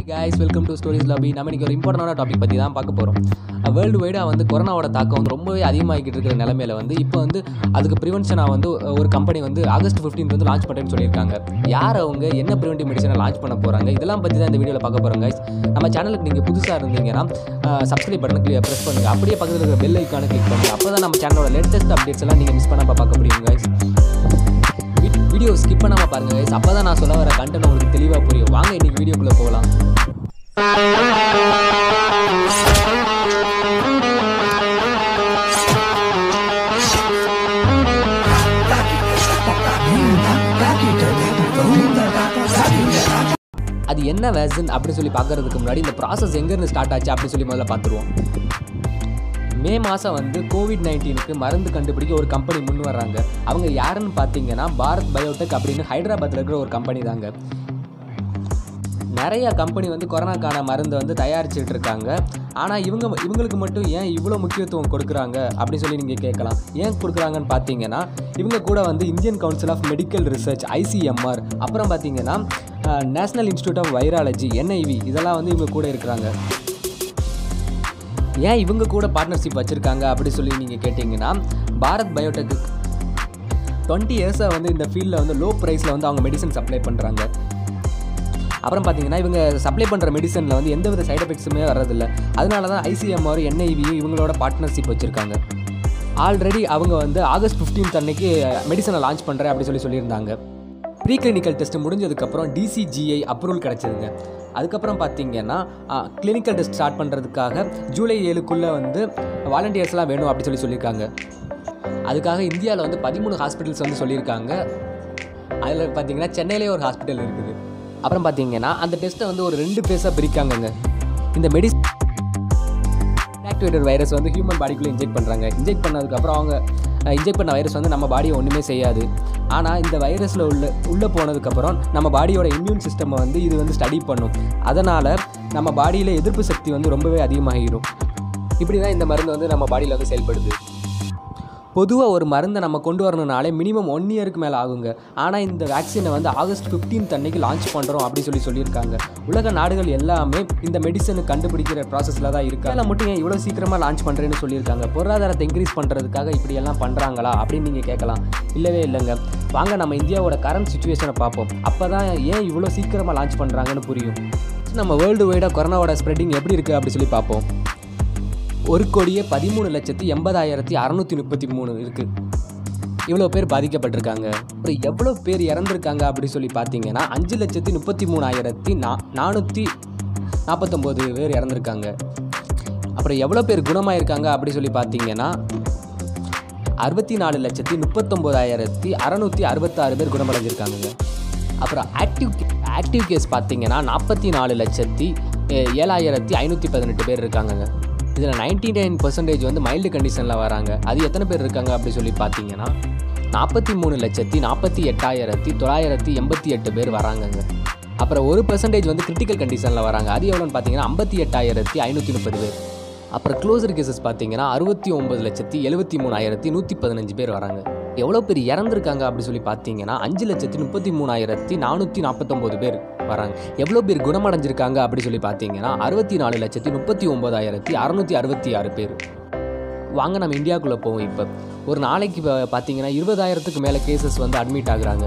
guys welcome to stories lobby நம்ம இன்னைக்கு ஒரு இம்பார்ட்டண்டான டாபிக் பற்றி தான் பார்க்க போகிறோம் வேர்ல்டு வைடாக வந்து கொரோனாவோட தாக்கம் வந்து ரொம்பவே அதிகமாகிட்டு இருக்கிற நிலமையில வந்து இப்போ வந்து அதுக்கு ப்ரிவென்ஷனாக வந்து ஒரு கம்பெனி வந்து ஆகஸ்ட் 15 வந்து லான்ச் பண்ணுறேன்னு சொல்லியிருக்காங்க யார் அவங்க என்ன ப்ரிவென்டிவ் மெடிசனை லான்ச் பண்ண போகிறாங்க இதெல்லாம் பற்றி தான் இந்த வீடியோவில் பார்க்க போகிறோம் guys நம்ம சேனலுக்கு நீங்கள் புதுசாக இருந்தீங்கன்னா சப்ஸ்கிரைப் பட்டனுக்கு ப்ரெஸ் பண்ணுங்கள் அப்படியே பக்கத்தில் இருக்கிற பெல் ஐக்கானை கிளிக் பண்ணுங்கள் அப்போ தான் நம்ம சேனலோட லேட்டஸ்ட் அப்டேட்ஸ் எல்லாம் நீங்கள் மிஸ் பண்ணாமல் பார்க்க முடியும் guys வீடியோ ஸ்கிப் பண்ணாமல் பாருங்க guys அப்போ தான் நான் சொல்ல வர கண்டென்ட் உங்களுக்கு தெளிவாக புரியும் வாங்க இன்னைக்கு வீடியோக்குள்ளே போகலாம் அது என்ன வேசன் அப்படின்னு சொல்லி பார்க்கறதுக்கு முன்னாடி இந்த ப்ராசஸ் எங்கேருந்து ஸ்டார்ட் ஆச்சு அப்படின்னு சொல்லி முதல்ல பார்த்துருவோம் மே மாதம் வந்து கோவிட் நைன்டீனுக்கு மருந்து கண்டுபிடிக்க ஒரு கம்பெனி முன் வர்றாங்க அவங்க யாருன்னு பார்த்தீங்கன்னா பாரத் பயோடெக் அப்படின்னு ஹைதராபாத்தில் இருக்கிற ஒரு கம்பெனி தாங்க நிறைய கம்பெனி வந்து கொரோனாக்கான மருந்தை வந்து தயாரிச்சுட்டு இருக்காங்க ஆனால் இவங்க இவங்களுக்கு மட்டும் ஏன் இவ்வளோ முக்கியத்துவம் கொடுக்குறாங்க அப்படின்னு சொல்லி நீங்கள் கேட்கலாம் ஏன் கொடுக்குறாங்கன்னு பார்த்தீங்கன்னா இவங்க கூட வந்து Indian council of medical research ICMR அப்புறம் பார்த்தீங்கன்னா national institute of virology NIV இதெல்லாம் வந்து இவங்க கூட இருக்கிறாங்க ஏன் இவங்க கூட பார்ட்னர்ஷிப் வச்சுருக்காங்க அப்படி சொல்லி நீங்கள் கேட்டிங்கன்னா பாரத் பயோடெக்கு டுவெண்ட்டி இயர்ஸாக வந்து இந்த ஃபீல்டில் வந்து லோ ப்ரைஸில் வந்து அவங்க மெடிசன் சப்ளை பண்ணுறாங்க அப்புறம் பார்த்தீங்கன்னா இவங்க சப்ளை பண்ணுற மெடிசனில் வந்து எந்தவித சைடு எஃபெக்ட்ஸுமே வர்றதில்ல அதனால தான் ஐசிஎம்ஆர் என்ஐவியும் இவங்களோட பார்ட்னர்ஷிப் வச்சுருக்காங்க ஆல்ரெடி அவங்க வந்து ஆகஸ்ட் 15th அன்னைக்கு மெடிசனை லான்ச் பண்ணுறேன் அப்படி சொல்லி சொல்லியிருந்தாங்க ப்ரீ கிளினிக்கல் டெஸ்ட் முடிஞ்சதுக்கப்புறம் டிசிஜிஐ அப்ரூவல் கிடச்சிதுங்க அதுக்கப்புறம் பார்த்தீங்கன்னா கிளினிக்கல் டெஸ்ட் ஸ்டார்ட் பண்ணுறதுக்காக ஜூலை ஏழுக்குள்ளே வந்து வாலண்டியர்ஸ்லாம் வேணும் அப்படி சொல்லி சொல்லியிருக்காங்க அதுக்காக இந்தியாவில் வந்து பதிமூணு ஹாஸ்பிட்டல்ஸ் வந்து சொல்லியிருக்காங்க அதில் பார்த்தீங்கன்னா சென்னையிலே ஒரு ஹாஸ்பிட்டல் இருக்குது அப்புறம் பார்த்தீங்கன்னா அந்த டெஸ்ட்டை வந்து ஒரு ரெண்டு ஃபேஸாக பிரிக்காங்கங்க இந்த மெடிஸ் ஆக்டிவேட்டட் வைரஸ் வந்து ஹியூமன் பாடிக்குள்ளே இன்ஜெக்ட் பண்ணுறாங்க இன்ஜெக்ட் பண்ணதுக்கப்புறம் அவங்க இன்ஜெக்ட் பண்ண வைரஸ் வந்து நம்ம பாடியை ஒன்றுமே செய்யாது ஆனால் இந்த வைரஸில் உள்ள உள்ளே போனதுக்கப்புறம் நம்ம பாடியோட இம்யூன் சிஸ்டமை வந்து இது வந்து ஸ்டடி பண்ணும் அதனால் நம்ம பாடியில் எதிர்ப்பு சக்தி வந்து ரொம்பவே அதிகமாகிடும் இப்படி தான் இந்த மருந்து வந்து நம்ம பாடியில் வந்து செயல்படுது பொதுவாக ஒரு மருந்தை நம்ம கொண்டு வரணுனாலே மினிமம் ஒன் இயருக்கு மேலே ஆகுங்க ஆனால் இந்த வேக்சினை வந்து ஆகஸ்ட் 15th அன்னைக்கு லான்ச் பண்ணுறோம் அப்படி சொல்லி சொல்லியிருக்காங்க உலக நாடுகள் எல்லாமே இந்த மெடிசனை கண்டுபிடிக்கிற ப்ராசஸில் தான் இருக்கு அதில் மட்டும் ஏன் இவ்வளோ சீக்கிரமாக லான்ச் பண்ணுறேன்னு சொல்லியிருக்காங்க பொருளாதாரத்தை இன்க்ரீஸ் பண்ணுறதுக்காக இப்படியெல்லாம் பண்ணுறாங்களா அப்படின்னு நீங்கள் கேட்கலாம் இல்லவே இல்லைங்க வாங்க நம்ம இந்தியாவோட கரண்ட் சுச்சுவேஷனை பார்ப்போம் அப்போ தான் ஏன் இவ்வளோ சீக்கிரமாக லான்ச் பண்ணுறாங்கன்னு புரியும் நம்ம வேர்ல்டு வைடாக கொரோனாவோட ஸ்ப்ரெட்டிங் எப்படி இருக்குது அப்படி சொல்லி பார்ப்போம் ஒரு கோடியே பதிமூணு லட்சத்தி எண்பதாயிரத்தி அறநூற்றி முப்பத்தி மூணு இருக்குது இவ்வளோ பேர் பாதிக்கப்பட்டிருக்காங்க அப்புறம் எவ்வளோ பேர் இறந்துருக்காங்க அப்படி சொல்லி பார்த்தீங்கன்னா அஞ்சு லட்சத்தி முப்பத்தி மூணாயிரத்தி நா நானூற்றி நாற்பத்தொம்போது பேர் இறந்துருக்காங்க அப்புறம் எவ்வளோ பேர் குணமாயிருக்காங்க அப்படி சொல்லி பார்த்தீங்கன்னா அறுபத்தி நாலு லட்சத்தி முப்பத்தொம்போதாயிரத்தி அறநூற்றி அறுபத்தாறு பேர் குணமடைஞ்சிருக்காங்க அப்புறம் ஆக்டிவ் ஆக்டிவ் கேஸ் பார்த்தீங்கன்னா நாற்பத்தி நாலு லட்சத்தி ஏ- ஏழாயிரத்தி ஐநூற்றி பதினெட்டு பேர் இருக்காங்கங்க இதில் நைன்டி நைன் பர்சன்டேஜ் வந்து மைல்டு கண்டிஷனில் வராங்க அது எத்தனை பேர் இருக்காங்க அப்படி சொல்லி பார்த்தீங்கன்னா நாற்பத்தி மூணு லட்சத்தி நாற்பத்தி எட்டாயிரத்தி தொள்ளாயிரத்தி எண்பத்தி எட்டு பேர் வராங்கங்க அப்புறம் ஒரு பெர்சன்டேஜ் வந்து கிரிட்டிக்கல் கண்டிஷனில் வராங்க அது எவ்வளோன்னு பார்த்தீங்கன்னா ஐம்பத்தி எட்டாயிரத்தி ஐநூற்றி முப்பது பேர் அப்புறம் க்ளோசர் கேசஸ் பார்த்தீங்கன்னா அறுபத்தி ஒம்பது லட்சத்தி எழுபத்தி மூணாயிரத்தி நூற்றி பதினஞ்சு பேர் வராங்க எவ்வளோ பேர் இறந்துருக்காங்க அப்படி சொல்லி பார்த்தீங்கன்னா அஞ்சு லட்சத்தி முப்பத்தி மூணாயிரத்தி நானூற்றி நாற்பத்தொம்போது பேர் வராங்க எவ்வளோ பேர் குணமடைஞ்சிருக்காங்க அப்படி சொல்லி பார்த்தீங்கன்னா அறுபத்தி நாலு லட்சத்தி முப்பத்தி ஒம்பதாயிரத்தி அறநூற்றி அறுபத்தி ஆறு பேர் வாங்க நம்ம இந்தியாவுக்குள்ளே போவோம் இப்போ ஒரு நாளைக்கு இப்போ பார்த்தீங்கன்னா இருபதாயிரத்துக்கு மேலே கேசஸ் வந்து அட்மிட் ஆகுறாங்க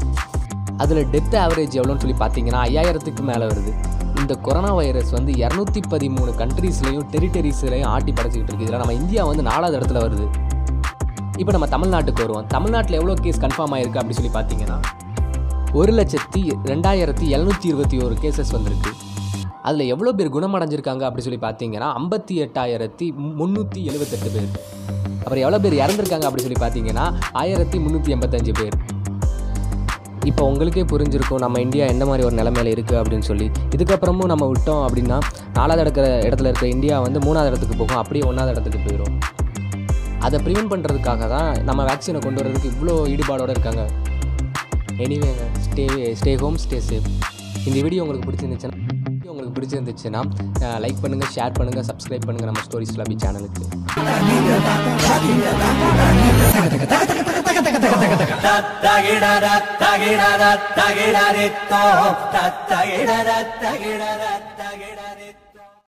அதில் டெத் ஆவரேஜ் எவ்வளோன்னு சொல்லி பார்த்தீங்கன்னா ஐயாயிரத்துக்கு மேலே வருது இந்த கொரோனா வைரஸ் வந்து இரநூத்தி பதிமூணு கண்ட்ரீஸ்லையும் டெரிட்டரிஸ்லையும் ஆட்டி படைச்சிக்கிட்டு இருக்குது இதில் நம்ம இந்தியா வந்து நாலாவது இடத்துல வருது இப்போ நம்ம தமிழ்நாட்டுக்கு வருவோம் தமிழ்நாட்டில் எவ்வளோ கேஸ் கன்ஃபார்ம் ஆயிருக்கு அப்படி சொல்லி பார்த்தீங்கன்னா ஒரு லட்சத்தி ரெண்டாயிரத்தி எழுநூற்றி இருபத்தி ஒரு கேசஸ் வந்திருக்கு அதில் எவ்வளோ பேர் குணமடைஞ்சிருக்காங்க அப்படி சொல்லி பார்த்தீங்கன்னா ஐம்பத்தி எட்டாயிரத்தி முந்நூற்றி எழுபத்தெட்டு பேர் அப்புறம் எவ்வளோ பேர் இறந்துருக்காங்க அப்படி சொல்லி பார்த்தீங்கன்னா ஆயிரத்தி முந்நூற்றி எண்பத்தஞ்சு பேர் இப்போ உங்களுக்கே புரிஞ்சிருக்கும் நம்ம இந்தியா எந்த மாதிரி ஒரு நிலைமையில இருக்குது அப்படின்னு சொல்லி இதுக்கப்புறமும் நம்ம விட்டோம் அப்படின்னா நாலாவது இருக்கிற இடத்துல இருக்கிற இந்தியா வந்து மூணாவது இடத்துக்கு போகும் அப்படியே ஒன்றாவது இடத்துக்கு போயிடும் அதை ப்ரிவென்ட் பண்ணுறதுக்காக தான் நம்ம வேக்சினை கொண்டு வரதுக்கு இவ்வளோ ஈடுபாடோடு இருக்காங்க எனிவேங்க stay stay home stay safe இந்த வீடியோ உங்களுக்கு பிடிச்சிருந்துச்சுன்னா video உங்களுக்கு பிடிச்சிருந்துச்சுன்னா லைக் பண்ணுங்கள் ஷேர் பண்ணுங்கள் சப்ஸ்கிரைப் பண்ணுங்கள் நம்ம ஸ்டோரிஸ் லபி சேனலுக்கு தத்தகிடர தகிடர தகிடரித்தோ தத்தகிடர தகிடர தித்தா